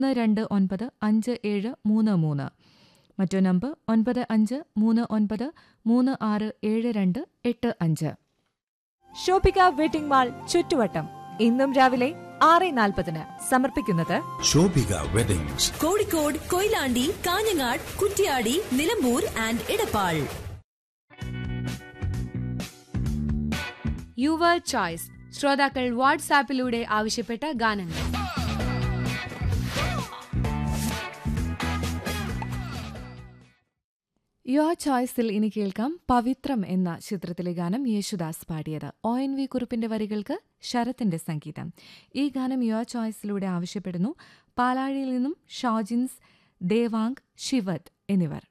ഒന്ന് രണ്ട് ഒൻപത് അഞ്ച് ഏഴ് മൂന്ന് മൂന്ന് മറ്റു നമ്പർ ഒൻപത് അഞ്ച് മൂന്ന് ഒൻപത് മൂന്ന് ആറ് ഏഴ് രണ്ട് എട്ട് അഞ്ച് ഷോപ്പിക വെഡിംഗ് മാൾ ചുറ്റുവട്ടം ഇന്നും രാവിലെ ആറ് നാൽപ്പതിന് സമർപ്പിക്കുന്നത് Shobhika weddings Kozhikode Koyilandy Kanhangad Kuttiady Nilambur and Edappal your choice ശ്രോതാക്കൾ വാട്സാപ്പിലൂടെ ആവശ്യപ്പെട്ട ഗാനങ്ങൾ യുവർ ചോയ്സിൽ ഇനി കേൾക്കാം പവിത്രം എന്ന ചിത്രത്തിലെ ഗാനം യേശുദാസ് പാടിയത് ഒ എൻ വി കുറുപ്പിന്റെ വരികൾക്ക് ശരത്തിന്റെ സംഗീതം ഈ ഗാനം യുവർ ചോയ്സിലൂടെ ആവശ്യപ്പെടുന്നു പാലാഴിയിൽ നിന്നും ഷോജിൻസ് ദേവാങ് ശിവത് എന്നിവർ